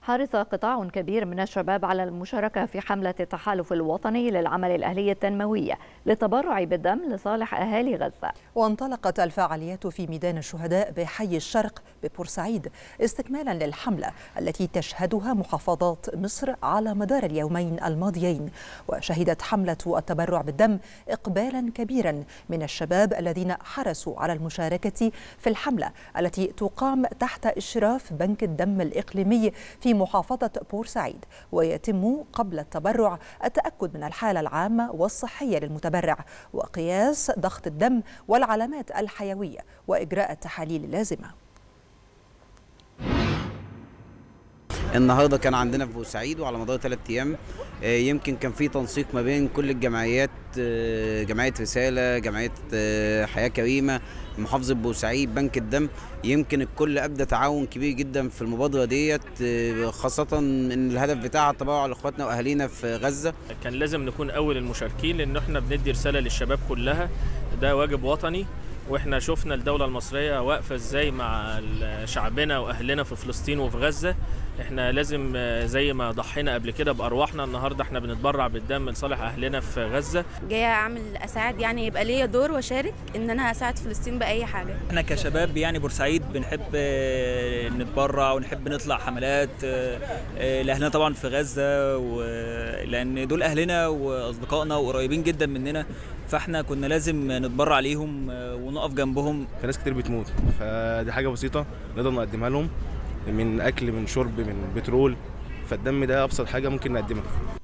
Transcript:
حرص قطاع كبير من الشباب على المشاركة في حملة التحالف الوطني للعمل الأهلي التنموية للتبرع بالدم لصالح أهالي غزة وانطلقت الفعاليات في ميدان الشهداء بحي الشرق ببورسعيد استكمالا للحملة التي تشهدها محافظات مصر على مدار اليومين الماضيين وشهدت حملة التبرع بالدم إقبالا كبيرا من الشباب الذين حرصوا على المشاركة في الحملة التي تقام تحت إشراف بنك الدم الإقليمي في محافظة بورسعيد ويتم قبل التبرع التأكد من الحالة العامة والصحية للمتبرع وقياس ضغط الدم والعلامات الحيوية وإجراء التحاليل اللازمة النهارده كان عندنا في بورسعيد وعلى مدار ثلاث ايام يمكن كان في تنسيق ما بين كل الجمعيات جمعيه رساله جمعيه حياه كريمه محافظه بورسعيد بنك الدم يمكن الكل ابدى تعاون كبير جدا في المبادره ديت خاصه ان الهدف بتاعها التبرع لاخواتنا واهالينا في غزه كان لازم نكون اول المشاركين لان احنا بندي رساله للشباب كلها ده واجب وطني واحنا شفنا الدوله المصريه واقفه ازاي مع شعبنا واهلنا في فلسطين وفي غزه احنا لازم زي ما ضحينا قبل كده بارواحنا النهارده احنا بنتبرع بالدم لصالح اهلنا في غزه جايه اعمل اساعد يعني يبقى ليا دور واشارك ان انا اساعد فلسطين باي حاجه احنا كشباب يعني بورسعيد بنحب نتبرع ونحب نطلع حملات لاهلنا طبعا في غزه لان دول اهلنا واصدقائنا وقريبين جدا مننا فاحنا كنا لازم نتبرع ليهم ونقف جنبهم في ناس كتير بتموت فدي حاجه بسيطه نقدر نقدمها لهم من اكل من شرب من بترول فالدم ده ابسط حاجه ممكن نقدمها